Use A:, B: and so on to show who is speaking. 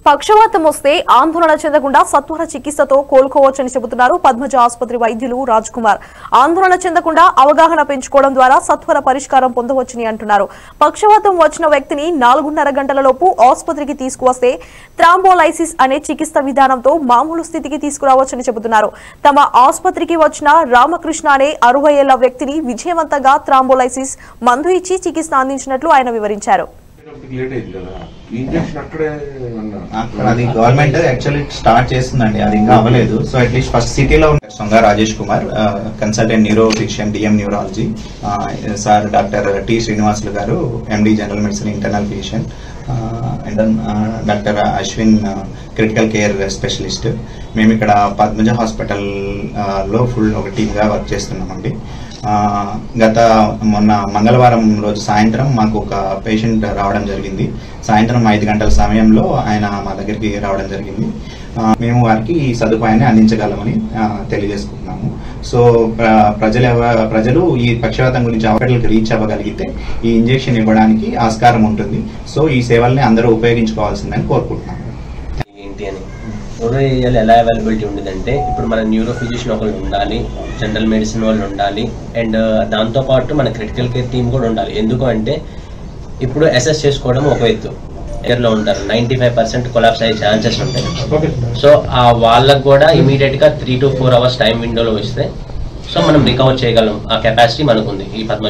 A: పక్షవాతం వస్తే ఆందోళన చెందకుండా సత్వర చికిత్సతో కోలుకోవచ్చని చెబుతున్నారు పద్మజ ఆసుపత్రి వైద్యులు రాజ్ కుమార్ ఆందోళన చెందకుండా అవగాహన పెంచుకోవడం ద్వారా సత్వర పరిష్కారం పొందవచ్చని అంటున్నారు పక్షవాతం వచ్చిన వ్యక్తిని నాలుగున్నర గంటలలోపు ఆసుపత్రికి తీసుకువస్తే థ్రాంబోలైసిస్ అనే చికిత్స విధానంతో మామూలు స్థితికి తీసుకురావచ్చని చెబుతున్నారు తమ ఆసుపత్రికి వచ్చిన రామకృష్ణ అనే అరవై ఏళ్ల వ్యక్తిని విజయవంతంగా థ్రాంబోలైసిస్ మందు ఇచ్చి చికిత్స అందించినట్లు ఆయన వివరించారు
B: లేట్ అయింది కదా ఇంజక్షన్ అక్కడే ఏమన్నా
C: అక్కడ అది గవర్నమెంట్ యాక్చువల్లీ స్టార్ట్ చేస్తుందండి అది ఇంకా అవ్వలేదు సో అట్లీస్ట్ ఫస్ట్ సిటీలో ఉంటారు Songa Rajesh Kumar consultant neuro physician DM neurology sir doctor T Srinivasulu garu MD general medicine internal physician and doctor Ashwin critical care specialist మేము ఇక్కడ పద్మజ హాస్పిటల్ లో ఫుల్ ఒక టీమ్గా వర్క్ చేస్తున్నామండి ఆ, గత మొన్న మంగళవారం రోజు సాయంత్రం మాకు ఒక పేషెంట్ రావడం జరిగింది సాయంత్రం ఐదు గంటల సమయంలో ఆయన మా దగ్గరికి రావడం జరిగింది ఆ, మేము వారికి ఈ సదుపాయాన్ని అందించగలమని ఆ, తెలియజేసుకుంటున్నాము సో ప్ర- ప్రజలు ఎవ- ప్రజలు ఈ పక్షవాతం గురించి హాస్పిటల్కి రీచ్ అవ్వగలిగితే ఈ ఇంజెక్షన్ ఇవ్వడానికి ఆస్కారం ఉంటుంది సో ఈ సేవల్ని అందరూ ఉపయోగించుకోవాల్సిందని కోరుకుంటున్నాము
D: ఏంటి అని రూరల్ ఏరియాలో ఎలా అవైలబిలిటీ ఉండదంటే ఇప్పుడు మన న్యూరో ఫిజిషియన్ ఒకళ్ళు ఉండాలి జనరల్ మెడిసిన్ వాళ్ళు ఉండాలి అండ్ దాంతోపాటు మన క్రిటికల్ కేర్ టీమ్ కూడా ఉండాలి ఎందుకు అంటే ఇప్పుడు అసెస్ చేసుకోవడం ఒక ఎత్తు లో ఉంటారు నైంటీ ఫైవ్ పర్సెంట్ కొలాప్స్ అయ్యే ఛాన్సెస్ ఉంటాయి సో ఆ వాళ్ళకు కూడా ఇమీడియట్ గా three to four hours time విండోలో ఇస్తే సో మనం రికవర్ చేయగలం ఆ కెపాసిటీ మనకు ఉంది ఈ పద్మ